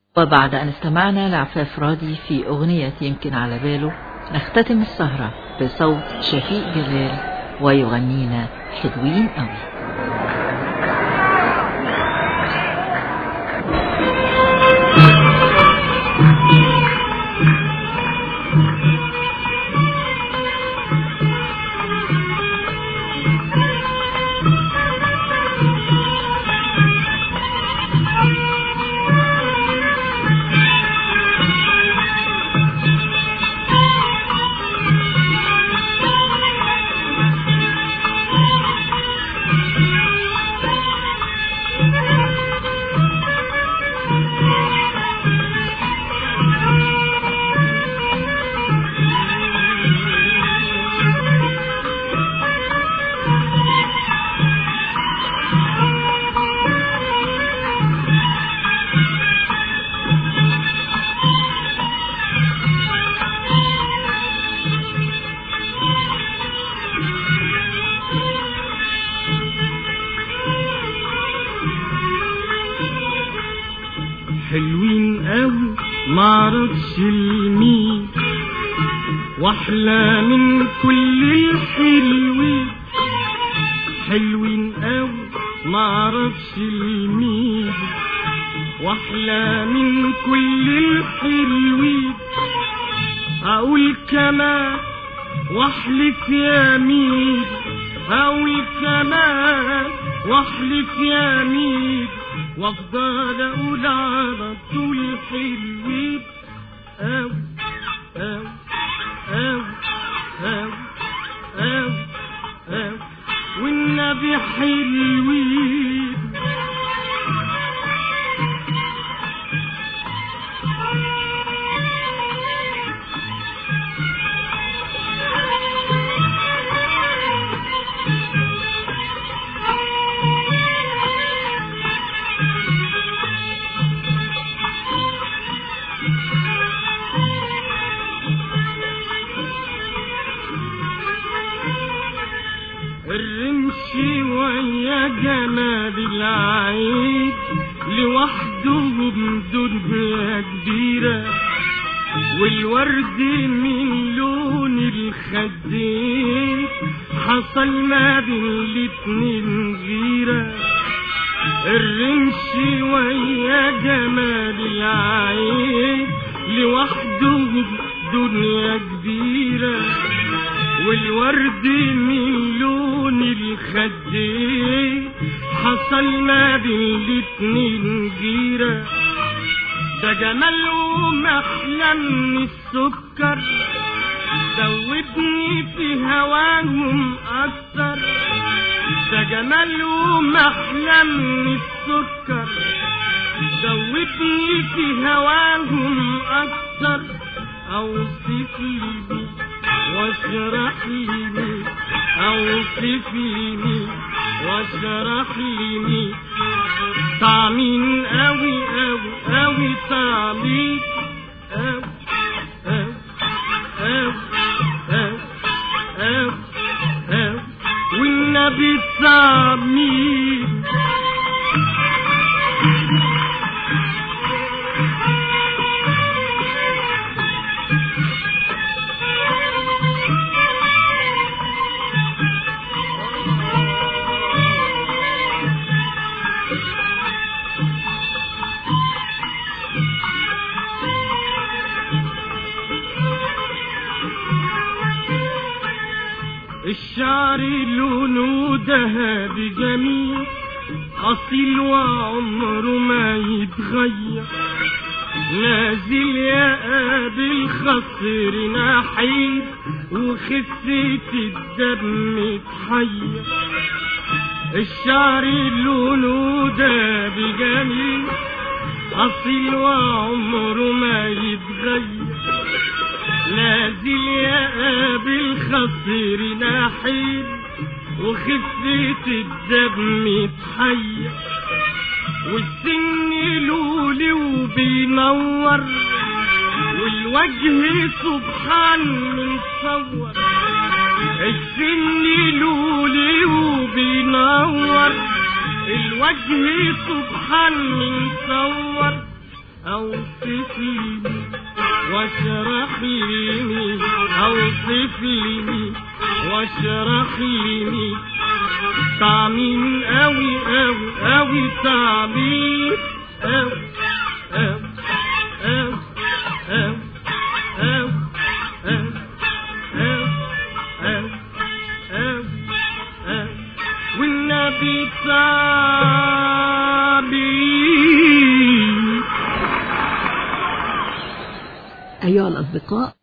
وبعد أن استمعنا لعفاف راضي في أغنية يمكن على باله نختتم السهرة بصوت شفيق جلال ويغنينا حلوين قوي حلوين قوي معرفش المين واحلى من كل الحلوين حلوين قوي معرفش المين واحلى من كل الحلوين اقول كمان واحلف يمين اقول كمان واحلف يمين وافضل اقول على طول حلوين او او او او او او والنبي حلوين الرمش ويا جمال العين لوحدهم دنيا كبيرة والورد من لون الخدين حصل ما بين الاتنين غيرة الرمش ويا جمال العين لوحدهم دنيا كبيرة والورد من لون الخدين حصل ما بين الاتنين جيرة ده جمالهم أحلى من السكر دوبني في هواهم أكتر ده جمالهم أحلى من السكر دوبني في هواهم أكتر أوصف لي بيه واشرح لي اوصف لي واشرح لي طعمين قوي قوي قوي طعمين قوي قوي قوي قوي قوي قوي والنبي طعمين الشعر لونه ذهبي جميل أصيل وعمره ما يتغير نازل يا قابل خصر نحيب وخفة الدم تحير الشعر لونه ذهبي جميل أصيل وعمره ما يتغير نازل يا قابل خصير نحيب وخفة الدم تحير والسن لولي وبينور والوجه سبحان مصور السن لولي وبينور الوجه سبحان مصور اوصف اوصف لي واشرح لي اوصف لي واشرح لي طعمين قوي قوي قوي طعمين قوي قوي قوي قوي قوي قوي قوي قوي قوي قوي والنبي طعمين أيها الأصدقاء